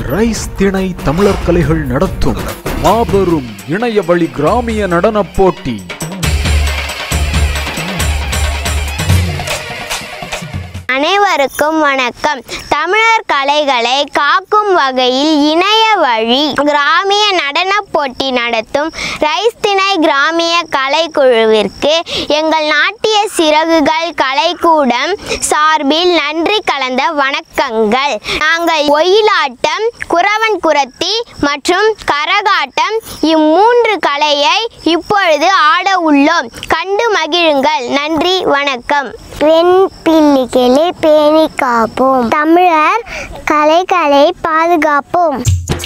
Rice திணை தமிழர் கலைகள் நடத்தும் மாபெரும் இணையவழி கிராமிய நடனப் போட்டி அனைவருக்கும் வணக்கம் தமிழர் கலைகளை காக்கும் வகையில் இணைய வழி கிராமிய நடனப் போட்டி நடத்தும் ரைஸ் திணை கிராமிய கலைக்குழுவிற்கு எங்கள் நாட்டிய சிறகுகள் கலைக்கூடம் சார்பில் நன்றி கலந்த வணக்கங்கள் நாங்கள் ஒயிலாட்டம் குறவன் குரத்தி மற்றும் கரகாட்டம் இம்மூன்று கலையை இப்பொழுது ஆட உள்ளோம் கண்டு மகிழுங்கள் நன்றி வணக்கம் வெண்பிள்ளிகளை பேணி காப்போம் தமிழர் கலைகளை பாதுகாப்போம்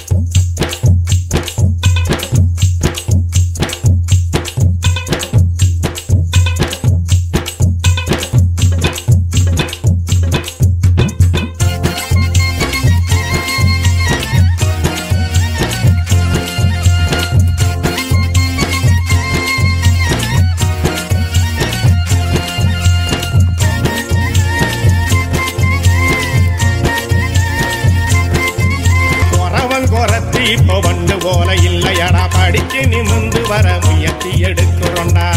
குறவன் குறத்தி இப்போ வந்து போல இல்லையடா படிச்சு நிமிந்து வர முயற்சி எடுக்கிறோண்டா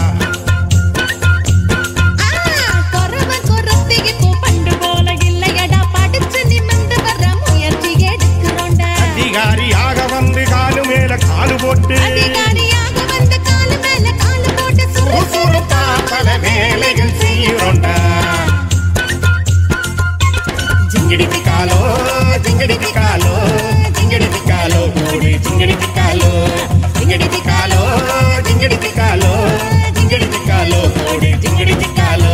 கொரவ கொரத்தி இப்போ பண்டு போல இல்லையடா படிச்சு நிமிர்ந்து வர முயற்சி எடுக்கிறோண்ட அதிகாரியாக வந்து காலு மேல காலு போட்டு அதிகாரியாக வந்து காலு மேல காலு போட்டு சுறு சுறுசுறுப்பா பல வேலைகள் செய்கிறோண்டா ஜிங்கிடி காலோ ஜிங்கிடி காலோ ஜிங்கிடி காலோ கூடி ஜிங்கிடி காலோ ஜிங்கிடி காலோ ஜிங்கிடி காலோ ஜிங்கிடி காலோ கூடி ஜிங்கிடி காலோ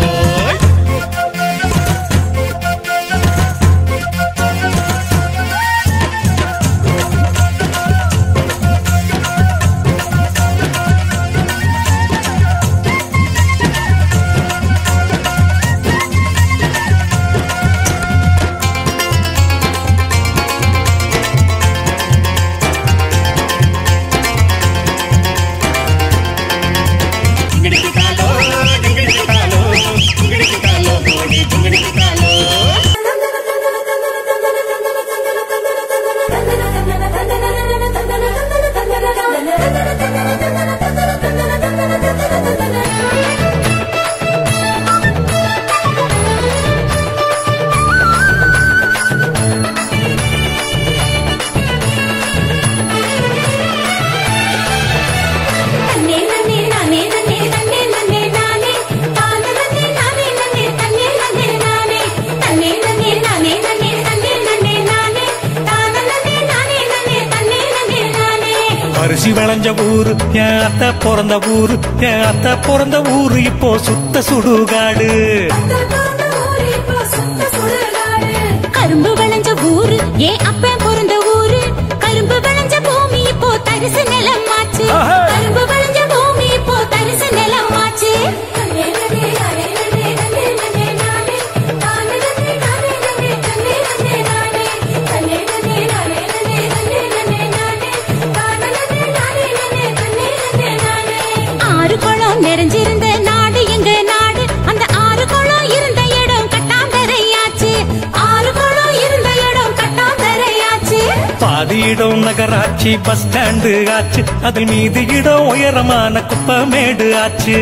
ஜிங்கிடி காலோ ஜிங்கிடி காலோ ஜிங்கிடி காலோ கூடி ஜிங்கிடி காலோ நன்னே நன்னே நானே நன்னே நன்னே நன்னே நானே தானே நன்னே நானே நன்னே நன்னே நன்னே நானே நன்னே நன்னே நானே நன்னே நன்னே நன்னே நானே தானே நன்னே நானே நன்னே நன்னே நன்னே நானே அரிசி விளைஞ்ச ஊரு என் அத்தை பிறந்த ஊரு என் அத்தை பிறந்த ஊரு இப்போ சுத்த சுடுகாடு கரும்பு விளைஞ்ச ஊரு ஏன் அப்பன் பிறந்த ஊரு கரும்பு விளைஞ்ச பூமி இப்போ தரிசு நிலம் ஆச்சு ஆஹா. கரும்பு விளைஞ்ச பூமி இப்போ தரிசு நிலம் ஆச்சு ஆறு குளம் நிறைஞ்சிருந்த நாடு எங்க நாடு அந்த ஆறு குளம் இருந்த இடம் கட்டாந்தரையாச்சு ஆறு குளம் இருந்த இடம் கட்டாந்தரையாச்சு பாதி இடம் நகராட்சி பஸ் ஸ்டாண்டு ஆச்சு அதில் மீதி இடம் உயரமான குப்பமேடு ஆச்சு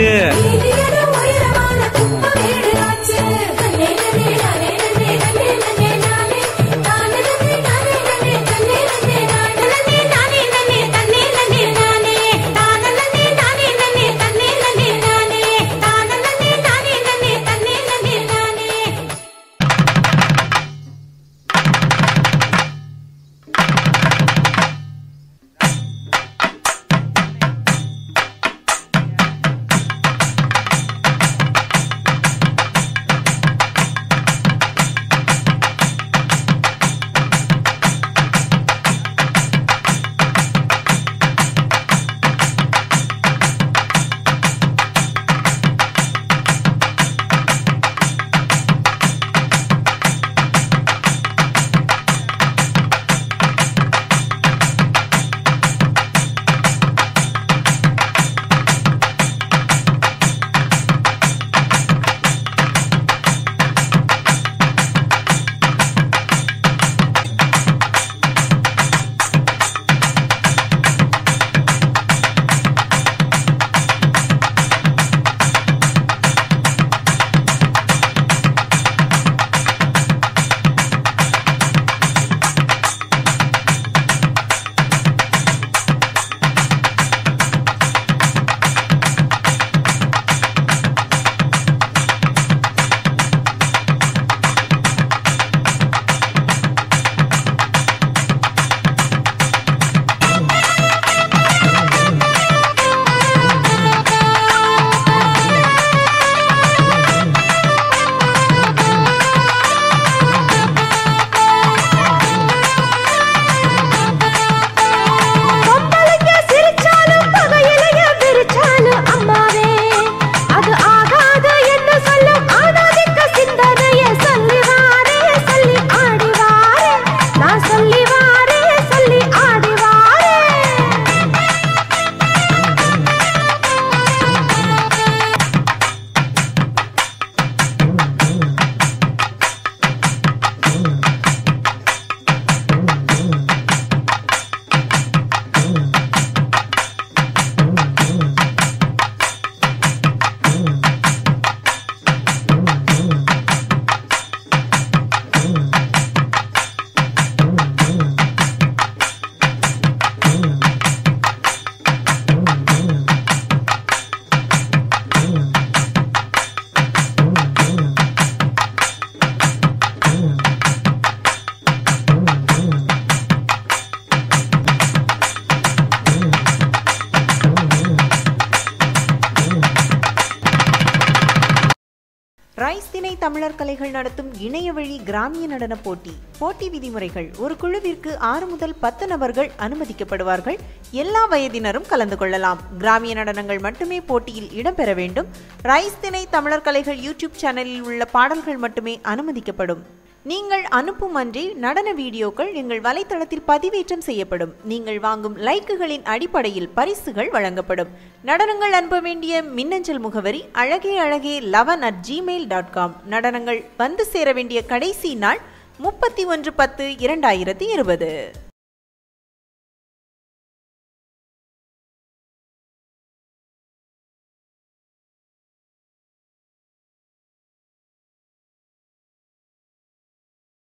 தமிழர் கலைகள் நடத்தும் இணையவழி கிராமிய நடன போட்டி போட்டி விதிமுறைகள் ஒரு குழுவிற்கு ஆறு முதல் பத்து நபர்கள் அனுமதிக்கப்படுவார்கள் எல்லா வயதினரும் கலந்து கொள்ளலாம் கிராமிய நடனங்கள் மட்டுமே போட்டியில் இடம்பெற வேண்டும் ரைஸ் திணை தமிழர் கலைகள் யூடியூப் சேனலில் உள்ள பாடல்கள் மட்டுமே அனுமதிக்கப்படும் நீங்கள் அனுப்பும் அன்றே நடன வீடியோக்கள் எங்கள் வலைத்தளத்தில் பதிவேற்றம் செய்யப்படும் நீங்கள் வாங்கும் லைக்குகளின் அடிப்படையில் பரிசுகள் வழங்கப்படும் நடனங்கள் அனுப்ப வேண்டிய மின்னஞ்சல் முகவரி அழகே அழகே Lavan at Gmail dot com நடனங்கள் வந்து சேர வேண்டிய கடைசி நாள் முப்பத்தி ஒன்று பத்து இரண்டாயிரத்தி இருபது